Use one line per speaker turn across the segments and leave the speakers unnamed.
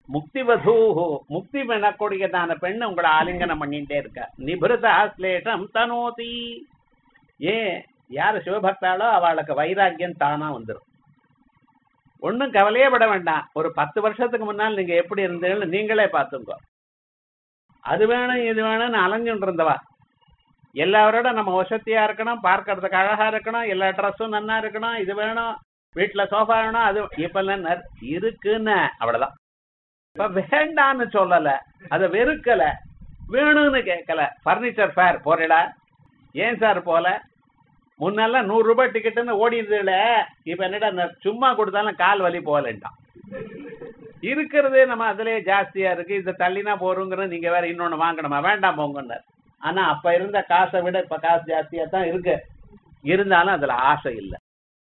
முக்திவது முக்தி பெறக்கூடியதான பெண் உங்களை ஆலிங்கனம் பண்ணிட்டே இருக்க நிபிருதா ஸ்லேஷம் தனோதி ஏன் யார் சிவபக்தாளோ அவளுக்கு வைராக்கியம் தானா வந்துடும் ஒன்றும் கவலையே பட வேண்டாம் ஒரு பத்து வருஷத்துக்கு முன்னால் நீங்க எப்படி இருந்தீங்கன்னு நீங்களே பார்த்துங்க அது வேணும் இது வேணும்னு அலைஞ்சுட்டு இருந்தவா எல்லாரோட நம்ம வசதியா இருக்கணும் பார்க்கறதுக்கு அழகா இருக்கணும் எல்லா ட்ரெஸ்ஸும் நன்னா இருக்கணும் இது வேணும் வீட்டுல சோஃபா வேணும் அது இப்ப என்ன இருக்குன்னு அவ்வளவுதான் இப்ப வேண்டான்னு சொல்லல அதை வெறுக்கல வேணும்னு கேட்கல பர்னிச்சர் ஃபேர் போறடா ஏன் சார் போல முன்னெல்லாம் நூறு ரூபாய் டிக்கெட்டுன்னு ஓடிடுதுல இப்ப என்னடா இந்த சும்மா கொடுத்தாலும் கால் வலி போகலன்ட்டான் இருக்கிறதே நம்ம அதுலயே ஜாஸ்தியா இருக்கு இதை தள்ளினா போறோங்கிற நீங்க வேற இன்னொன்னு வாங்கணுமா வேண்டாம் போங்கன்னார் ஆனா அப்ப இருந்த காசை விட இப்ப காசு ஜாஸ்தியா தான் இருக்கு இருந்தாலும் அதுல ஆசை இல்லை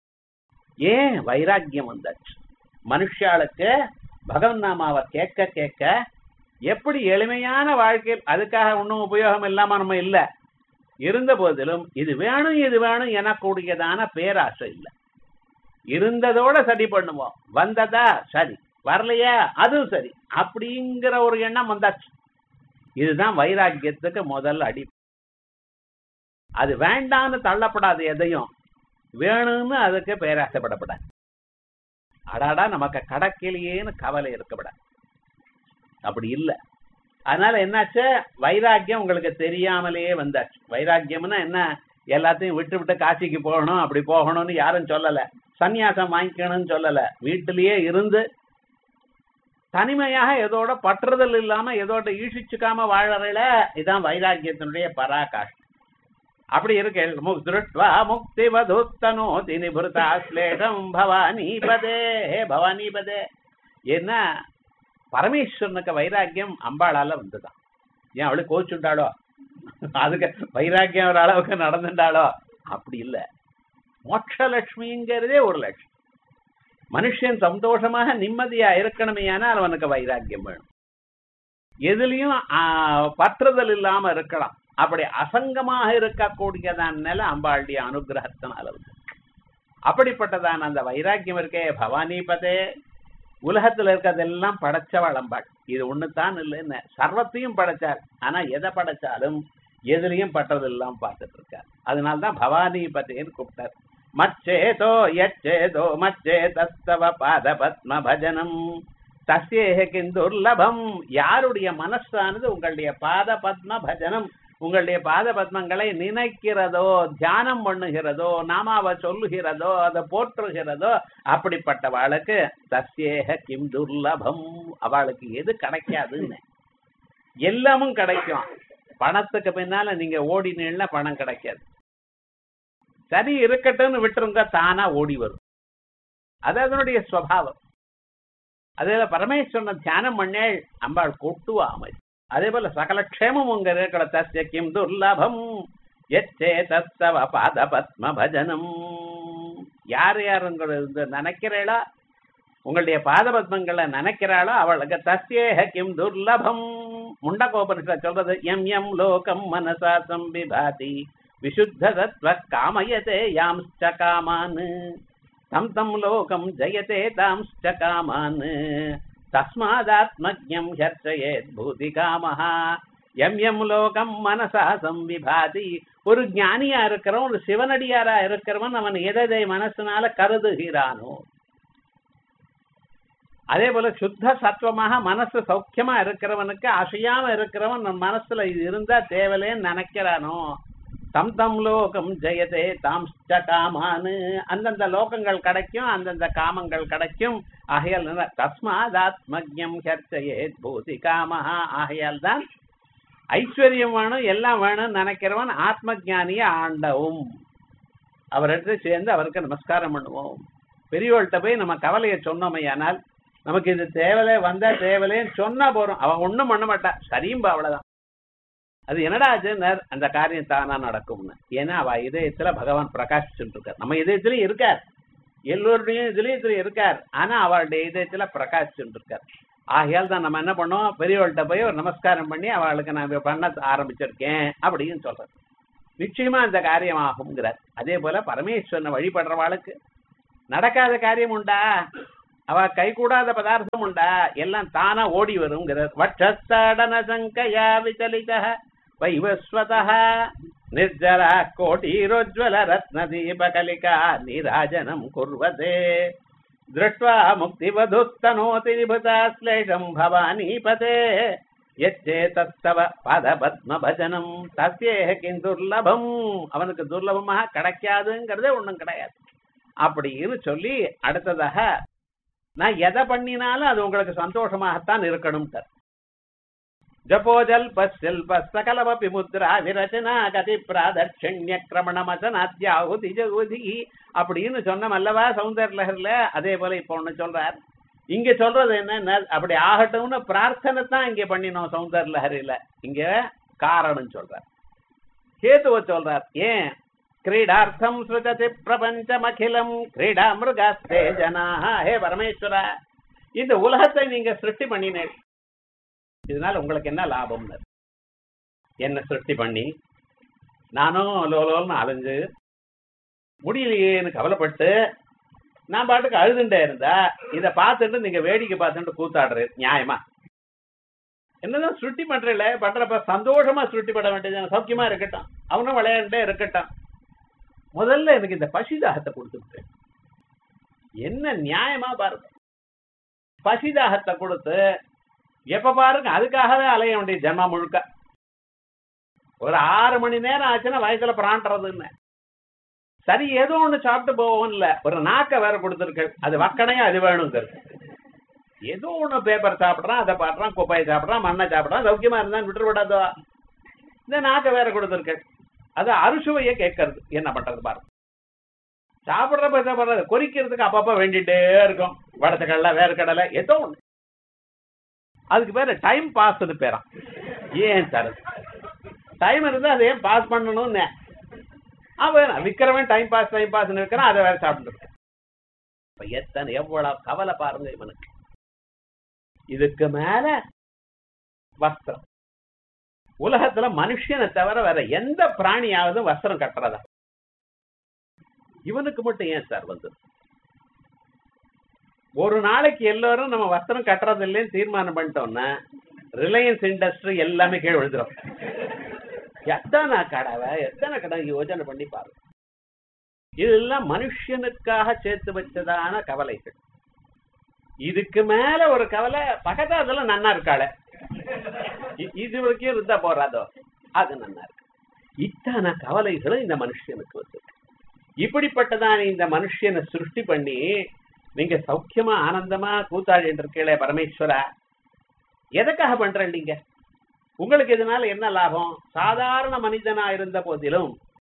ஏன் வைராக்கியம் வந்தாச்சு மனுஷாளுக்கு பகவன் நாமாவை கேட்க கேட்க எப்படி எளிமையான வாழ்க்கையில் அதுக்காக ஒன்றும் உபயோகம் இல்லாம நம்ம இல்லை இருந்த போதிலும் இது வேணும் இது வேணும் எனக்கூடியதான பேராசை இல்லை இருந்ததோட சரி பண்ணுவோம் வந்ததா சரி வரலையா அதுவும் சரி அப்படிங்கிற ஒரு எண்ணம் வந்தாச்சு இதுதான் வைராக்கியத்துக்கு முதல் அடி அது வேண்டான்னு தள்ளப்படாது எதையும் வேணும்னு அதுக்கு பேராசைப்படப்படாது அடாடா நமக்கு கடக்கிலேயேன்னு கவலை இருக்கப்படாது அப்படி இல்லை அதனால என்னாச்சு வைராக்கியம் உங்களுக்கு தெரியாமலேயே வந்தாச்சு வைராக்கியம்னா என்ன எல்லாத்தையும் விட்டு விட்டு காசிக்கு போகணும் அப்படி போகணும்னு யாரும் சொல்லல சந்நியாசம் வாங்கிக்கணும்னு சொல்லல வீட்டிலேயே இருந்து தனிமையாக எதோட பற்றுதல் இல்லாம எதோட ஈஷிச்சுக்காம வாழறல இதான் வைராக்கியத்தினுடைய பராகாஷ்டம் அப்படி இருக்க திருஷ்டுவா முக்தி வதுத்தனோதி நிபுருதா ஸ்லேஷம் பவானி பதே பவானி பதே என்ன பரமேஸ்வரனுக்கு வைராக்கியம் அம்பாளால வந்துதான் ஏன் அவளுக்கு கோச்சுண்டாளோ அதுக்கு வைராக்கியம் ஒரு அளவுக்கு நடந்துட்டாளோ அப்படி இல்லை மோட்சலட்சுமிங்கிறதே ஒரு லட்சுமி மனுஷன் சந்தோஷமாக நிம்மதியா இருக்கணுமே ஆனால் அவனுக்கு வைராக்கியம் வேணும் எதுலயும் பற்றுதல் இல்லாம இருக்கலாம் அப்படி அசங்கமாக இருக்கக்கூடியதான் நில அம்பாளுடைய அனுகிரகத்தினால வந்து அப்படிப்பட்டதான் அந்த வைராக்கியம் இருக்கே பவானி பதே உலகத்துல இருக்கிறதெல்லாம் படைச்சவள் அம்பாள் இது ஒண்ணுதான் இல்லைன்னு சர்வத்தையும் படைச்சார் ஆனா எதை படைச்சாலும் எதுலையும் பட்டதெல்லாம் பார்த்துட்டு இருக்கார் அதனால்தான் பவானி பதேன்னு கூப்பிட்டார் மச்சேதோ யச்சேதோ மச்சேதஸ்தவ பாத பத்ம பஜனம் தஸ்யேக கிந்துர்லபம் யாருடைய மனசானது உங்களுடைய பாத பத்ம பஜனம் உங்களுடைய பாத பத்மங்களை நினைக்கிறதோ தியானம் பண்ணுகிறதோ நாமாவை சொல்லுகிறதோ அதை போற்றுகிறதோ அப்படிப்பட்டவாளுக்கு தஸ்யேக கிம் துர்லபம் அவளுக்கு எது கிடைக்காதுன்னு எல்லாமும் கிடைக்கும் பணத்துக்கு பின்னால நீங்க ஓடினீங்கன்னா பணம் கிடைக்காது சரி இருக்கட்டும்னு விட்டுருங்க தானா ஓடி வரும் அது அதனுடைய ஸ்வபாவம் அதே பரமேஸ்வரனை தியானம் பண்ணேள் அம்பாள் கொட்டுவா அமை அதே போல சகல க்ஷேமம் உங்க இருக்கிற தஸ்ய கிம் துர்லபம் எச்சே தஸ்தவ பாத பத்ம பஜனம் யார் யாருங்கிறது நினைக்கிறீளா உங்களுடைய பாத பத்மங்களை நினைக்கிறாளோ அவளுக்கு தஸ்யேக கிம் துர்லபம் முண்டகோபனிஷத் சொல்றது எம் எம் லோகம் மனசா சம்பிபாதி விசுத்த தத்வ காமயதே யாம்ச்ச காமான் தம் தம் லோகம் ஜயதே தாம்ச்ச காமான் தஸ்மாதாத்மஜம் ஹர்ச்சயேத் பூதி காமஹா எம் எம் லோகம் மனசா சம்பிபாதி ஒரு ஞானியா இருக்கிறவன் ஒரு சிவனடியாரா இருக்கிறவன் அவன் எதை மனசுனால கருதுகிறானோ அதே போல சுத்த சத்துவமாக மனசு சௌக்கியமா இருக்கிறவனுக்கு அசையாம இருக்கிறவன் நம்ம மனசுல இது இருந்தா தேவலேன்னு நினைக்கிறானோ தம் தம் லோகம் ஜெயதே தாம் காமானு அந்தந்த லோகங்கள் கிடைக்கும் அந்தந்த காமங்கள் கிடைக்கும் ஆகையால் தஸ்மாதாத்மஜம் ஹர்ச்சயே பூதி காமஹா ஆகையால் தான் ஐஸ்வர்யம் வேணும் எல்லாம் வேணும்னு நினைக்கிறவன் ஆத்ம ஞானிய ஆண்டவும் அவரிடத்துல சேர்ந்து அவருக்கு நமஸ்காரம் பண்ணுவோம் பெரியவள்கிட்ட போய் நம்ம கவலையை சொன்னோமையானால் நமக்கு இது தேவலே வந்தா தேவலேன்னு சொன்னா போறோம் அவன் ஒண்ணும் பண்ண மாட்டா சரியும்பா அவ்வளவுதான் அது என்னடா ஆச்சுன்னார் அந்த காரியம் தானா நடக்கும்னு ஏன்னா அவ இதயத்துல பகவான் பிரகாசிச்சுட்டு இருக்கார் நம்ம இதயத்திலயும் இருக்கார் எல்லோருடைய இதயத்திலயும் இருக்கார் ஆனா அவளுடைய இதயத்துல பிரகாசிச்சுட்டு இருக்கார் ஆகையால் தான் நம்ம என்ன பண்ணோம் பெரியவள்கிட்ட போய் ஒரு நமஸ்காரம் பண்ணி அவளுக்கு நான் பண்ண ஆரம்பிச்சிருக்கேன் அப்படின்னு சொல்றேன் நிச்சயமா அந்த காரியம் ஆகுங்கிறார் அதே போல பரமேஸ்வரனை வழிபடுறவாளுக்கு நடக்காத காரியம் உண்டா அவ கை கூடாத பதார்த்தம் உண்டா எல்லாம் தானா ஓடி வருங்கிறார் வட்சஸ்தடன சங்கயா விசலித வைவஸ்வத நிர்ஜர கோட்டீரோஜ்வல ரத்ன தீபகலிகா நீராஜனம் குர்வதே दृष्ट्वा मुक्तिवधुस्तनोति निभृता श्लेषम् भवानीपते எச்சேதத்தவ பதபத்மபஜனம் தஸ்யேக கிம் துர்லபம் அவனுக்கு துர்லபமாக கிடைக்காதுங்கிறதே ஒண்ணும் கிடையாது அப்படின்னு சொல்லி அடுத்ததாக நான் எதை பண்ணினாலும் அது உங்களுக்கு சந்தோஷமாகத்தான் இருக்கணும் ஜபோஜல் பல்ப சகலமபி முத்ரா விரச்சனா கதி பிராதட்சண்ய கிரமணமசனாத்யாகுதி ஜகுதி அப்படின்னு சொன்னோம் அல்லவா சௌந்தர் லஹர்ல அதே போல இப்ப ஒண்ணு சொல்றார் இங்க சொல்றது என்ன அப்படி ஆகட்டும்னு பிரார்த்தனை தான் இங்க பண்ணினோம் சௌந்தர் லஹரில இங்க காரணம் சொல்றார் கேதுவ சொல்றார் ஏன் கிரீடார்த்தம் சுருகதி பிரபஞ்சமகிலம் கிரீடா மிருகாஸ்தே ஜனாக ஹே பரமேஸ்வரா இந்த உலகத்தை நீங்க சிருஷ்டி பண்ணினேன் இதனால உங்களுக்கு என்ன லாபம்னு என்ன சிருஷ்டி பண்ணி நானும் லோலோல்னு அலைஞ்சு முடியலையேன்னு கவலைப்பட்டு நான் பாட்டுக்கு அழுதுண்டே இருந்தா இதை பார்த்துட்டு நீங்க வேடிக்கை பார்த்துட்டு கூத்தாடுறது நியாயமா என்னதான் சுருட்டி பண்றல பண்றப்ப சந்தோஷமா சுருட்டி பட வேண்டியது சௌக்கியமா இருக்கட்டும் அவனும் விளையாண்டே இருக்கட்டும் முதல்ல எனக்கு இந்த பசிதாகத்தை கொடுத்துட்டு என்ன நியாயமா பாருங்க பசிதாகத்தை கொடுத்து எப்ப பாருங்க அதுக்காகவே அலைய வேண்டிய ஜென்மா முழுக்க ஒரு ஆறு மணி நேரம் ஆச்சுன்னா வயசுல பிராண்டறதுன்னு சரி ஏதோ ஒண்ணு சாப்பிட்டு போவோம் இல்ல ஒரு நாக்க வேற கொடுத்துருக்கு அது வக்கனையா அது வேணுங்கிறது ஏதோ ஒண்ணு பேப்பர் சாப்பிடுறான் அதை பாடுறான் குப்பையை சாப்பிடுறான் மண்ணை சாப்பிடுறான் சௌக்கியமா இருந்தா விட்டு விடாதோ இந்த நாக்க வேற கொடுத்துருக்கு அது அறுசுவைய கேட்கறது என்ன பண்றது பாருங்க சாப்பிடுறப்ப சாப்பிடுறது கொறிக்கிறதுக்கு அப்பப்ப வேண்டிட்டே இருக்கும் வடத்துக்கடலை வேறு கடலை ஏதோ ஒண்ணு அதுக்கு பேரு டைம் பாஸ்னு பேரான் ஏன் தருது டைம் இருந்தா அதை ஏன் பாஸ் பண்ணணும்னு அவன் விக்கிறவன் டைம் பாஸ் டைம் பாஸ் இருக்கிறான் அதை வேற சாப்பிட்டு இருக்கான் இப்ப எத்தனை எவ்வளவு கவலை பாருங்க இவனுக்கு இதுக்கு மேல வஸ்திரம் உலகத்துல மனுஷனை தவிர வேற எந்த பிராணியாவது வஸ்திரம் கட்டுறதா இவனுக்கு மட்டும் ஏன் சார் வந்து ஒரு நாளைக்கு எல்லாரும் நம்ம வஸ்திரம் கட்டுறது இல்லைன்னு தீர்மானம் பண்ணிட்டோம்னா ரிலையன்ஸ் இண்டஸ்ட்ரி எல்லாமே கீழே விழுந்துடும் எத்தனை கடவை எத்தனை கடை யோஜனை பண்ணி பாருங்க இதெல்லாம் மனுஷனுக்காக சேர்த்து வச்சதான கவலைகள் இதுக்கு மேல ஒரு கவலை பக்கத்துல அதெல்லாம் நன்னா இருக்காள இது வரைக்கும் இருந்தா போறாதோ அது நன்னா இருக்கு இத்தனை கவலைகளும் இந்த மனுஷனுக்கு வந்து இப்படிப்பட்டதான இந்த மனுஷனை சிருஷ்டி பண்ணி நீங்க சௌக்கியமா ஆனந்தமா கூத்தாடிட்டு இருக்கீங்களே பரமேஸ்வரா எதுக்காக பண்றேன் நீங்க உங்களுக்கு இதனால என்ன லாபம் சாதாரண மனிதனா இருந்த போதிலும்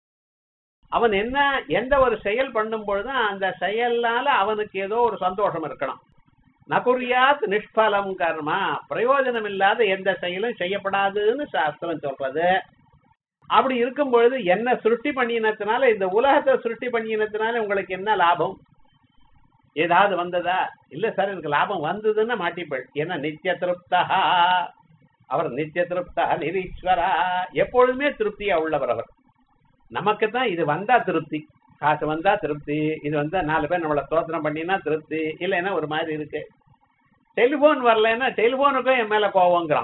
அவன் என்ன எந்த ஒரு செயல் பண்ணும் பொழுதும் அந்த செயல்னால அவனுக்கு ஏதோ ஒரு சந்தோஷம் இருக்கணும் நகுரியாத் நிஷ்பலம் கர்மா பிரயோஜனம் இல்லாத எந்த செயலும் செய்யப்படாதுன்னு சாஸ்திரம் சொல்றது அப்படி இருக்கும் பொழுது என்ன சிருஷ்டி பண்ணினத்தினால இந்த உலகத்தை சிருஷ்டி பண்ணினத்தினால உங்களுக்கு என்ன லாபம் ஏதாவது வந்ததா இல்ல சார் எனக்கு லாபம் வந்ததுன்னு மாட்டிப்பள் ஏன்னா நித்திய திருப்தா அவர் நித்திய திருப்தா நிரீஸ்வரா எப்பொழுதுமே திருப்தியா உள்ளவர் அவர் நமக்கு தான் இது வந்தா திருப்தி காசு வந்தா திருப்தி இது வந்தா நாலு பேர் நம்மளை ஸ்தோத்திரம் பண்ணினா திருப்தி இல்லைன்னா ஒரு மாதிரி இருக்கு டெலிபோன் வரலன்னா டெலிபோனுக்கும் என் மேல கோவங்கிறான்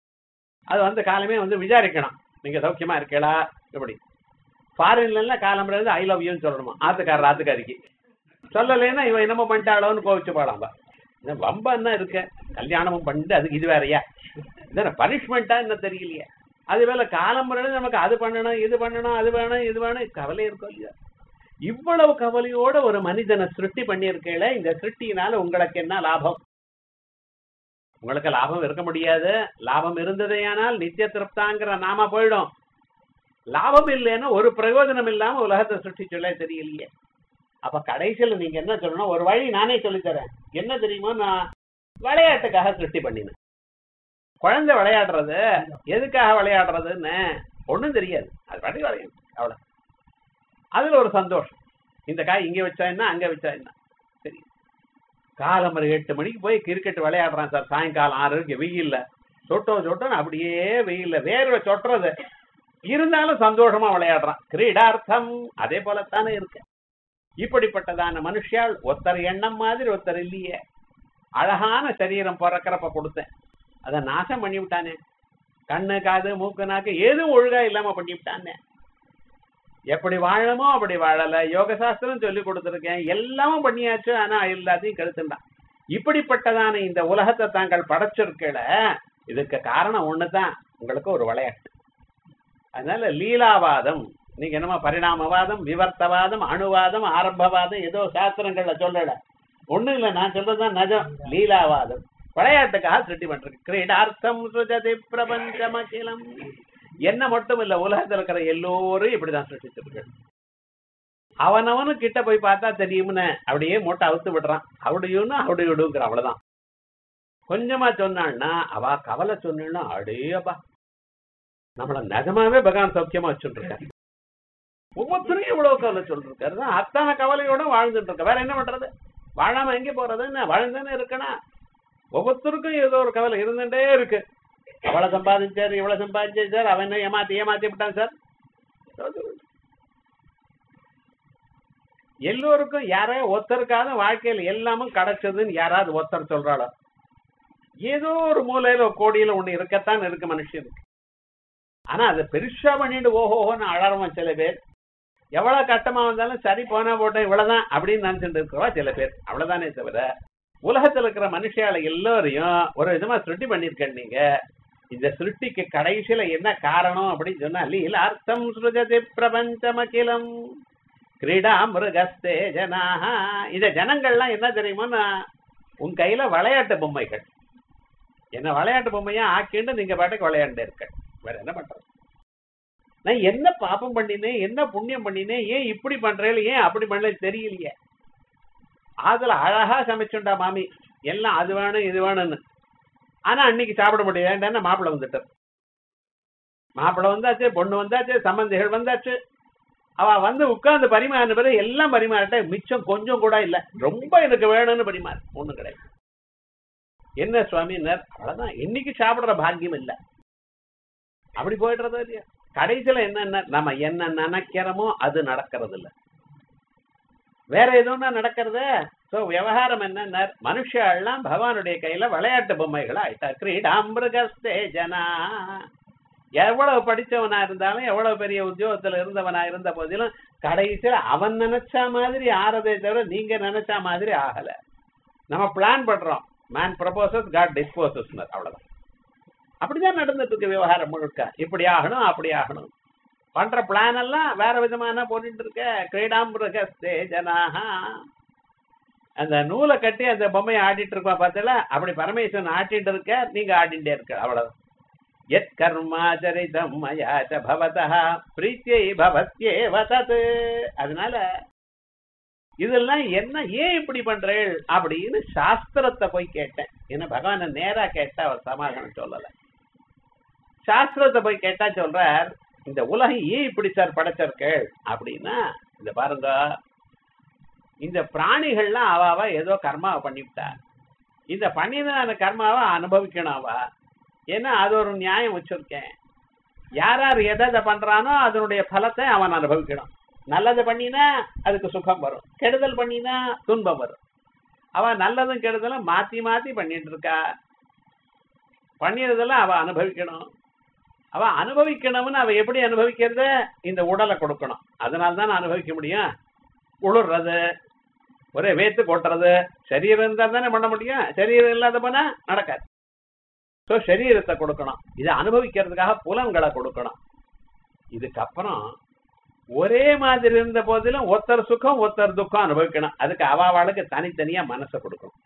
அது வந்து காலமே வந்து விசாரிக்கணும் நீங்க சௌக்கியமா இருக்கீங்களா இப்படி ஃபாரின்ல காலம்புல இருந்து ஐ லவ் யூன்னு சொல்லணுமா ஆத்துக்காரர் ஆத்துக்காரிக்கு சொல்லலைன்னா இவன் என்னமோ பண்ணிட்டாளோன்னு கோவிச்சு பாடாம்பா இந்த வம்பா என்ன இருக்க கல்யாணமும் பண்ணிட்டு அதுக்கு இது வேறையா என்ன பனிஷ்மெண்ட்டா என்ன தெரியலையே அது வேலை காலம்புறது நமக்கு அது பண்ணணும் இது பண்ணணும் அது வேணும் இது வேணும் கவலை இருக்கும் இல்லையா இவ்வளவு கவலையோட ஒரு மனிதனை சிருஷ்டி பண்ணியிருக்கேல இந்த சிருஷ்டியினால உங்களுக்கு என்ன லாபம் உங்களுக்கு லாபம் இருக்க முடியாது லாபம் இருந்ததேயானால் நித்திய திருப்தாங்கிற நாம போயிடும் லாபம் இல்லைன்னா ஒரு பிரயோஜனம் இல்லாம உலகத்தை சிருஷ்டி சொல்ல தெரியலையே அப்ப கடைசியில் நீங்க என்ன சொல்லணும் ஒரு வழி நானே சொல்லித்தரேன் என்ன தெரியுமோ நான் விளையாட்டுக்காக சிருஷ்டி பண்ணினேன் குழந்தை விளையாடுறது எதுக்காக விளையாடுறதுன்னு ஒண்ணும் தெரியாது அது பாட்டி விளையாடும் அவ்வளவு அதுல ஒரு சந்தோஷம் இந்த காய் இங்க வச்சா என்ன அங்க வச்சா என்ன சரி காலம் ஒரு எட்டு மணிக்கு போய் கிரிக்கெட் விளையாடுறான் சார் சாயங்காலம் ஆறு இருக்கு வெயில்ல சொட்டோ சொட்டோன்னு அப்படியே வெயில்ல வேர்வை சொட்டுறது இருந்தாலும் சந்தோஷமா விளையாடுறான் கிரீடார்த்தம் அதே போலத்தானே இருக்கு இப்படிப்பட்டதான மனுஷியால் ஒருத்தர் எண்ணம் மாதிரி ஒருத்தர் இல்லையே அழகான சரீரம் பிறக்கிறப்ப கொடுத்தேன் அதை நாசம் பண்ணி விட்டானே கண்ணு காது மூக்கு நாக்கு எதுவும் ஒழுங்கா இல்லாம பண்ணி விட்டானே எப்படி வாழணுமோ அப்படி வாழல யோக சாஸ்திரம் சொல்லி கொடுத்துருக்கேன் எல்லாமும் பண்ணியாச்சு ஆனா எல்லாத்தையும் கெடுத்துட்டான் இப்படிப்பட்டதான இந்த உலகத்தை தாங்கள் படைச்சிருக்கல இதுக்கு காரணம் ஒண்ணுதான் உங்களுக்கு ஒரு விளையாட்டு அதனால லீலாவாதம் நீங்க என்னமோ பரிணாமவாதம் விவர்த்தவாதம் அணுவாதம் ஆரம்பவாதம் ஏதோ சாஸ்திரங்கள்ல சொல்லல ஒண்ணும் இல்ல நான் சொல்றதுதான் நஜம் லீலாவாதம் விளையாட்டுக்காக சிருஷ்டி பண்றது கிரீடார்த்தம் சுஜதி பிரபஞ்சமகிலம் என்ன மட்டும் இல்ல உலகத்துல இருக்கிற எல்லோரும் இப்படிதான் சிருஷ்டிச்சிருக்கு அவனவனு கிட்ட போய் பார்த்தா தெரியும்னு அப்படியே மூட்டை அவுத்து விடுறான் அப்படியும்னு அப்படி விடுங்கிற அவ்வளவுதான் கொஞ்சமா சொன்னான்னா அவ கவலை சொன்னா அடேப்பா நம்மள நிஜமாவே பகவான் சௌக்கியமா வச்சுட்டு இருக்காரு ஒவ்வொருத்தரும் எவ்வளவு கவலை சொல்லிருக்காரு தான் அத்தனை கவலையோட வாழ்ந்துட்டு இருக்க வேற என்ன பண்றது வாழாம எங்க போறது என்ன வாழ்ந்தானே இருக்கணும் ஒவ்வொருத்தருக்கும் ஏதோ ஒரு கவலை இருந்துட்டே இருக்கு அவ்வளவு சம்பாதிச்சாரு இவ்வளவு சம்பாதிச்சாரு சார் அவன் என்ன ஏமாத்தி ஏமாத்தி விட்டான் சார் எல்லோருக்கும் யாரோ ஒருத்தருக்காவது வாழ்க்கையில எல்லாமும் கிடைச்சதுன்னு யாராவது ஒருத்தர் சொல்றாளோ ஏதோ ஒரு மூலையில ஒரு கோடியில ஒண்ணு இருக்கத்தான் இருக்கு மனுஷனுக்கு ஆனா அதை பெருசா பண்ணிட்டு ஓஹோன்னு அழறவன் சில பேர் எவ்வளவு கஷ்டமா வந்தாலும் சரி போனா போட்டேன் இவ்வளவுதான் அப்படின்னு நினைச்சிட்டு இருக்கிறவா சில பேர் அவ்வளவுதானே தவிர உலகத்துல இருக்கிற மனுஷால எல்லோரையும் ஒரு விதமா சிருஷ்டி பண்ணிருக்கேன் நீங்க இந்த சிருஷ்டிக்கு கடைசியில என்ன காரணம் அப்படின்னு சொன்னா லீலார்த்தம் சுருஜதி பிரபஞ்சமகிலம் கிரீடா மிருகஸ்தே ஜனாக இந்த ஜனங்கள்லாம் என்ன தெரியுமோன்னா உன் கையில விளையாட்டு பொம்மைகள் என்ன விளையாட்டு பொம்மையா ஆக்கிண்டு நீங்க பாட்டுக்கு விளையாண்டு இருக்க வேற என்ன பண்றது நான் என்ன பாப்பம் பண்ணினேன் என்ன புண்ணியம் பண்ணினேன் ஏன் இப்படி பண்றேன் ஏன் அப்படி பண்ணல தெரியலையே அதுல அழகா சமைச்சுண்டா மாமி எல்லாம் அது வேணும் இது வேணும்னு ஆனா அன்னைக்கு சாப்பிட முடியாது மாப்பிள்ளை வந்துட்டார் மாப்பிள்ளை வந்தாச்சு பொண்ணு வந்தாச்சு சம்பந்திகள் வந்தாச்சு அவ வந்து உட்கார்ந்து பரிமாறின பிறகு எல்லாம் பரிமாறிட்ட மிச்சம் கொஞ்சம் கூட இல்ல ரொம்ப எனக்கு வேணும்னு பரிமாறு ஒண்ணும் கிடையாது என்ன சுவாமினர் அவ்வளவுதான் இன்னைக்கு சாப்பிடுற பாக்கியம் இல்ல அப்படி போயிடுறதோ இல்லையா கடைசியில என்னென்ன நம்ம என்ன நினைக்கிறோமோ அது நடக்கிறது இல்ல வேற எதுவும் நடக்கிறது சோ விவகாரம் என்ன மனுஷெல்லாம் பகவானுடைய கையில விளையாட்டு பொம்மைகளா ஆயிட்டா கிரீடாமிருகஸ்தே ஜனா எவ்வளவு படிச்சவனா இருந்தாலும் எவ்வளவு பெரிய உத்தியோகத்துல இருந்தவனா இருந்த போதிலும் கடைசியில அவன் நினைச்ச மாதிரி ஆறதே தவிர நீங்க நினைச்ச மாதிரி ஆகல நம்ம பிளான் பண்றோம் மேன் ப்ரப்போசஸ் காட் டிஸ்போசஸ் அவ்வளவுதான் அப்படிதான் நடந்துட்டு இருக்கு விவகாரம் முழுக்க இப்படி ஆகணும் அப்படி ஆகணும் பண்ற பிளான் எல்லாம் வேற விதமான போட்டுட்டு இருக்க கிரீடாம்பிரகஸ்தே ஜனாக அந்த நூலை கட்டி அந்த பொம்மையை ஆடிட்டு இருக்கா பார்த்தல அப்படி பரமேஸ்வரன் ஆட்டிட்டு இருக்க நீங்க ஆடிட்டே இருக்க அவ்வளவு எத் கர்மாச்சரிதம் மயாச்ச பவதா பிரீத்தியை பவத்யேவ தத் அதனால இதெல்லாம் என்ன ஏன் இப்படி பண்றேள் அப்படின்னு சாஸ்திரத்தை போய் கேட்டேன் ஏன்னா பகவான நேரா கேட்டா அவர் சமாதானம் சொல்லல சாஸ்திரத்தை போய் கேட்டா சொல்றார் இந்த உலகம் ஏன் இப்படி சார் படைச்சிருக்கேள் அப்படின்னா இந்த பாருங்க இந்த பிராணிகள்லாம் அவாவா ஏதோ கர்மாவை பண்ணிவிட்டா இந்த பண்ணின கர்மாவை அனுபவிக்கணும் அவா ஏன்னா அது ஒரு நியாயம் வச்சிருக்கேன் யார் யார் எதை பண்றானோ அதனுடைய பலத்தை அவன் அனுபவிக்கணும் நல்லது பண்ணினா அதுக்கு சுகம் வரும் கெடுதல் பண்ணினா துன்பம் வரும் அவன் நல்லதும் கெடுதலும் மாத்தி மாத்தி பண்ணிட்டு இருக்கா பண்ணியதெல்லாம் அவ அனுபவிக்கணும் அவ அனுபவிக்கணும்னு அவ எப்படி அனுபவிக்கிறத இந்த உடலை கொடுக்கணும் அதனால தான் அனுபவிக்க முடியும் உளுறது ஒரே வேத்து கொட்டுறது சரீரம் இருந்தா தானே பண்ண முடியும் சரீரம் இல்லாத போனா நடக்காது ஸோ சரீரத்தை கொடுக்கணும் இதை அனுபவிக்கிறதுக்காக புலன்களை கொடுக்கணும் இதுக்கப்புறம் ஒரே மாதிரி இருந்த போதிலும் ஒருத்தர் சுகம் ஒருத்தர் துக்கம் அனுபவிக்கணும் அதுக்கு அவாவாளுக்கு தனித்தனியா மனசை கொடுக்கணும்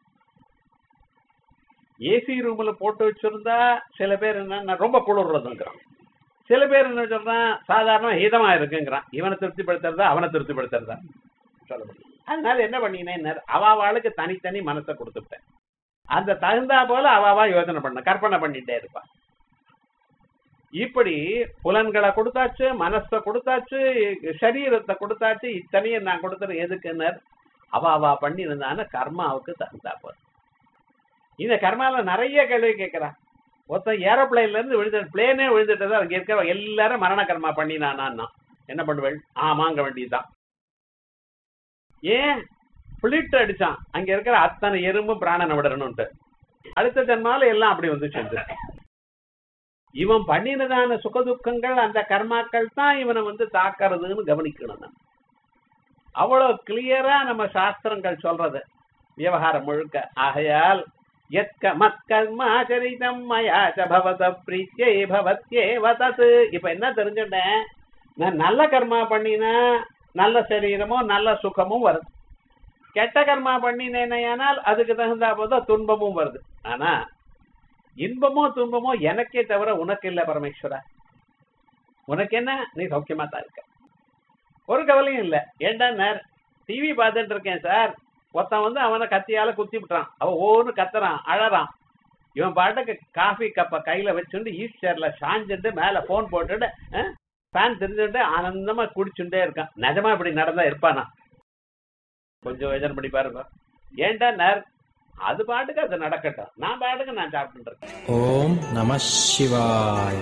ஏசி ரூம்ல போட்டு வச்சிருந்தா சில பேர் என்ன ரொம்ப குளிர்றதுங்கிறான் சில பேர் என்ன சொல்றான் சாதாரண ஹீதமா இருக்குங்கிறான் இவனை திருப்திப்படுத்துறதா அவனை திருப்திப்படுத்துறதா சொல்ல முடியும் அதனால என்ன பண்ணினேன் அவாவாளுக்கு தனித்தனி மனசை கொடுத்துட்டேன் அந்த தகுந்தா போல அவாவா யோசனை பண்ண கற்பனை பண்ணிட்டே இருப்பான் இப்படி புலன்களை கொடுத்தாச்சு மனசை கொடுத்தாச்சு சரீரத்தை கொடுத்தாச்சு இத்தனையும் நான் கொடுத்துறேன் எதுக்குன்னர் அவ அவா பண்ணி இருந்தான கர்மாவுக்கு தகுந்தா போல இந்த கர்மால நிறைய கேள்வி கேட்கிறான் ஒருத்தன் ஏரோப்ளைன்ல இருந்து விழுந்து பிளேனே விழுந்துட்டு அங்க இருக்கிற எல்லாரும் மரண கர்மா பண்ணினானா என்ன பண்ணுவேன் ஆமாங்க வேண்டியதுதான் ஏன் பிளிட் அடிச்சான் அங்க இருக்கிற அத்தனை எறும்பு பிராணனை விடணும்ட்டு அடுத்த ஜென்மால எல்லாம் அப்படி வந்து சேர்ந்து இவன் பண்ணினதான சுகதுக்கங்கள் அந்த கர்மாக்கள் தான் இவனை வந்து தாக்கறதுன்னு கவனிக்கணும் நம்ம அவ்வளவு கிளியரா நம்ம சாஸ்திரங்கள் சொல்றது விவகாரம் முழுக்க ஆகையால் எத்க மத்கர்மாச்சரிதம் மயா ச பவத பிரீத்தியே பவத்யே வதத் இப்ப என்ன தெரிஞ்சுட்டேன் நான் நல்ல கர்மா பண்ணினா நல்ல சரீரமோ நல்ல சுகமும் வருது கெட்ட கர்மா பண்ணினேனால் அதுக்கு தகுந்தா போத துன்பமும் வருது ஆனா இன்பமோ துன்பமோ எனக்கே தவிர உனக்கு இல்ல பரமேஸ்வரா உனக்கு என்ன நீ சௌக்கியமா தான் இருக்க ஒரு கவலையும் இல்ல ஏண்டா டிவி பார்த்துட்டு இருக்கேன் சார் ஒருத்தன் வந்து அவனை கத்தியால குத்தி விட்டுறான் அவன் ஒவ்வொன்று கத்துறான் அழறான் இவன் பாட்டுக்கு காஃபி கப்பை கையில வச்சுட்டு ஈஸ்டர்ல சாஞ்சுட்டு மேல போன் போட்டுட்டு ஃபேன் தெரிஞ்சுட்டு ஆனந்தமா குடிச்சுட்டே இருக்கான் நிஜமா இப்படி நடந்தா இருப்பானா கொஞ்சம் யோஜனை பண்ணி பாருங்க ஏன்டா நேர் அது பாட்டுக்கு அது நடக்கட்டும் நான் பாட்டுக்கு நான் சாப்பிட்டு இருக்கேன்
ஓம் நம சிவாய்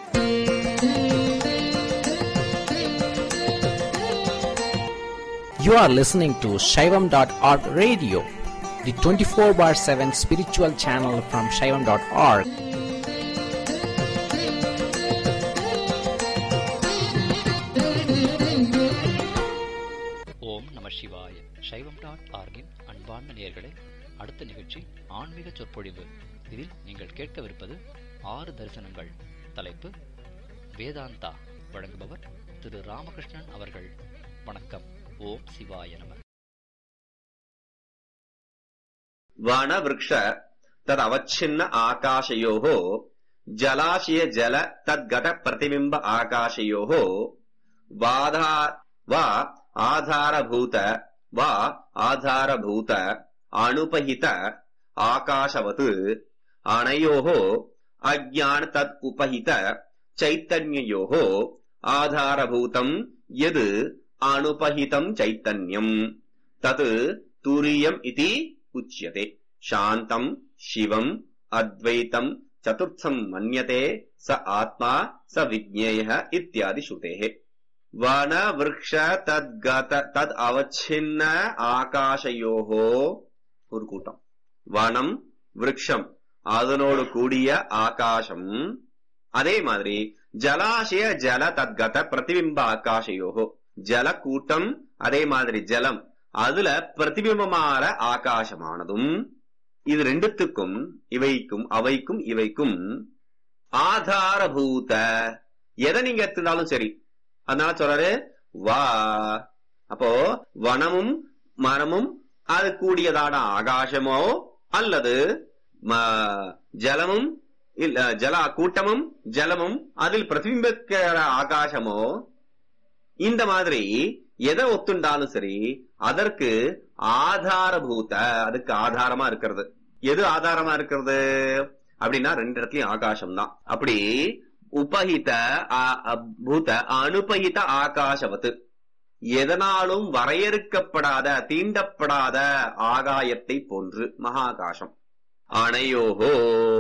You are listening to Shaivam.org radio, the 24 bar 7 spiritual channel from Shaivam.org.
ஓம் நம சிவாய சைவம் டாட் ஆர்கின் அன்பார்ந்த நேயர்களே அடுத்த நிகழ்ச்சி ஆன்மீக சொற்பொழிவு இதில் நீங்கள் கேட்கவிருப்பது ஆறு தரிசனங்கள் தலைப்பு வேதாந்தா வழங்குபவர் திரு ராமகிருஷ்ணன் அவர்கள் வணக்கம் ஓம் சிவாய நம
वनवृक्ष तदवच्छिन्न आकाशयोः जलाशय जल तद्गत प्रतिबिम्ब आकाशयोः वाधा वा आधारभूत वा आधारभूत अनुपहित आकाशवत् अनयोः अज्ञान तद् उपहित चैतन्ययोः आधारभूतम् यद् अनुपहितम् चैतन्यम् तत् तुरीयम् इति उच्यते शान्तम् शिवम् अद्वैतम् चतुर्थम् मन्यते स आत्मा स विज्ञेयः इत्यादि श्रुतेः वनवृक्ष तद्गत तद् अवच्छिन्न ஆகாசயோः ஒரு கூட்டம் வனம் விருட்சம் அதனோடு கூடிய ஆகாசம் அதே மாதிரி ஜலாசய ஜல தத்கத பிரதிபிம்ப ஆகாசயோகோ ஜல கூட்டம் அதே மாதிரி ஜலம் அதுல பிரதிபிம்பமான ஆகாசமானதும் இது ரெண்டுத்துக்கும் இவைக்கும் அவைக்கும் இவைக்கும் ஆதாரபூத எதை நீங்க எடுத்துட்டாலும் சரி அதனால சொல்றாரு வா அப்போ வனமும் மரமும் அது கூடியதான ஆகாசமோ அல்லது ம- ஜலமும் இல்ல ஜல கூட்டமும் ஜலமும் அதில் பிரதிபிம்பிக்கிற ஆகாசமோ இந்த மாதிரி எதை ஒத்துண்டாலும் சரி அதற்கு ஆதாரபூத அதுக்கு ஆதாரமா இருக்கிறது எது ஆதாரமா இருக்கிறது அப்படின்னா ரெண்டு இடத்துலயும் ஆகாசம் தான் அப்படி உபஹித ஆ- அ- பூத அனுபகித ஆகாசவத்து எதனாலும் வரையறுக்கப்படாத தீண்டப்படாத ஆகாயத்தை போன்று மகாகாசம் அணையோகோ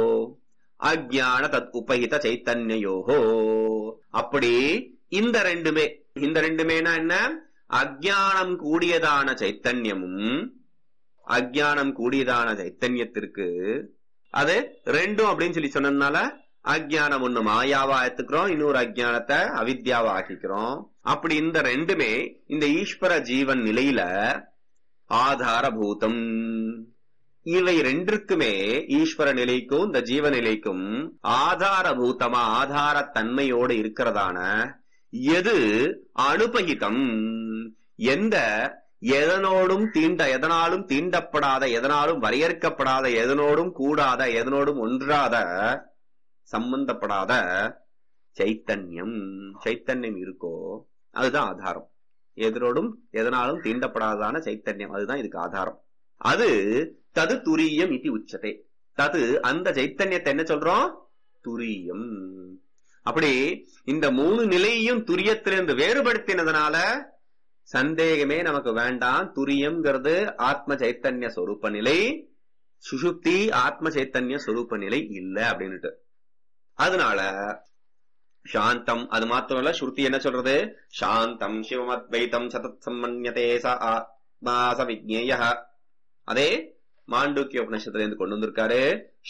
அஜ்ஞான தத் உபஹித சைத்தன்யோகோ அப்படி இந்த ரெண்டுமே இந்த ரெண்டுமேனா என்ன அஜ்ஞானம் கூடியதான சைத்தன்யமும் அஜ்ஞானம் கூடியதான சைத்தன்யத்திற்கு அது ரெண்டும் அப்படின்னு சொல்லி சொன்னதுனால அஜ்ஞானம் ஒண்ணு மாயாவா எடுத்துக்கிறோம் இன்னொரு அஜ்ஞானத்தை அவித்யாவா ஆக்கிக்கிறோம் அப்படி இந்த ரெண்டுமே இந்த ஈஸ்வர ஜீவன் நிலையில ஆதாரபூதம் இவை ரெண்டிற்குமே ஈஸ்வர நிலைக்கும் இந்த ஜீவ நிலைக்கும் ஆதாரபூதமா ஆதாரத்தன்மையோடு இருக்கிறதான எது அனுபகிதம் எந்த எதனோடும் தீண்ட எதனாலும் தீண்டப்படாத எதனாலும் வரையறுக்கப்படாத எதனோடும் கூடாத எதனோடும் ஒன்றாத சம்பந்தப்படாத சைத்தன்யம் சைத்தன்யம் இருக்கோ அதுதான் ஆதாரம் எதனோடும் எதனாலும் தீண்டப்படாததான சைத்தன்யம் அதுதான் இதுக்கு ஆதாரம் அது தது துரியம் இதி உச்சதே தது அந்த சைத்தன்யத்தை என்ன சொல்றோம் துரியம் அப்படி இந்த மூணு நிலையையும் துரியத்திலிருந்து வேறுபடுத்தினதுனால சந்தேகமே நமக்கு வேண்டாம் துரியம்ங்கிறது ஆத்ம சைத்தன்ய சொரூப நிலை சுஷுப்தி ஆத்ம சைத்தன்ய சொரூப நிலை இல்ல அப்படின்னுட்டு அதனால சாந்தம் அது மாத்திரம் இல்ல ஸ்ருதி என்ன சொல்றது சாந்தம் சிவமத்வைத்தம் சதத் சம்மன்யதே ச ஆ- மாச விக்னேய அதே மாண்டூக்கிய உபநிஷத்துல இருந்து கொண்டு வந்திருக்காரு